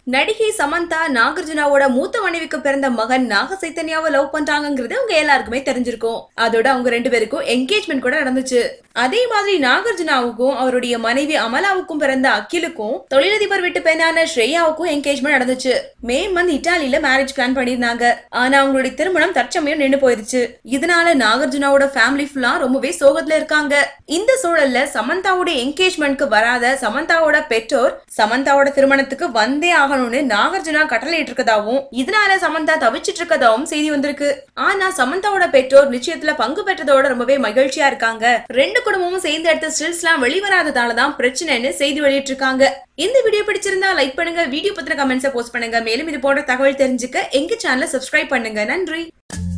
நடிகை சமந்தா நாகார்ஜுனாவோட மூத்த மனைவிக்கு பிறந்த மகன் நாக சைத்தன்யாவை லவ் பண்றாங்கிறது அவங்க எல்லாருக்குமே தெரிஞ்சிருக்கும் அதோட அவங்க ரெண்டு பேருக்கும் என்கேஜ்மெண்ட் கூட நடந்துச்சு அதே மாதிரி நாகார்ஜுனாவுக்கும் அவருடைய மனைவி அமலாவுக்கும் பிறந்த அகிலுக்கும் தொழிலதிபர் வீட்டு பெண்ணான ஸ்ரேயாவுக்கும் என்கேஜ்மெண்ட் நடந்துச்சு மே மந்த் இட்டாலியில மேரேஜ் பிளான் பண்ணிருந்தாங்க ஆனா அவங்களுடைய திருமணம் தற்சமயம் நின்னு போயிருச்சு இதனால நாகார்ஜுனாவோட ஃபேமிலி ஃபுல்லா ரொம்பவே சோகத்துல இருக்காங்க இந்த சூழல்ல சமந்தாவோட என்கேஜ்மெண்ட்க்கு வராத சமந்தாவோட பெற்றோர் சமந்தாவோட திருமணத்துக்கு வந்தே ஆகணும்னு நாகார்ஜுனா கட்டளையிட்டு இருக்கதாவும் இதனால சமந்தா தவிச்சிட்டு இருக்கதாவும் செய்தி வந்திருக்கு ஆனா சமந்தாவோட பெற்றோர் நிச்சயத்துல பங்கு பெற்றதோட ரொம்பவே மகிழ்ச்சியா இருக்காங்க ரெண்டு குடும்பமும் சேர்ந்து எடுத்த ஸ்டில்ஸ் எல்லாம் வெளிவராததாலதான் பிரச்சனைன்னு செய்தி வெளியிட்டு இருக்காங்க இந்த வீடியோ பிடிச்சிருந்தா லைக் பண்ணுங்க வீடியோ பத்தின கமெண்ட்ஸை போஸ்ட் பண்ணுங்க மேலும் இது போன்ற தகவல் தெரிஞ்சுக்க எங்க சேனலை சப்ஸ்கிரைப் பண்ணுங்க நன்றி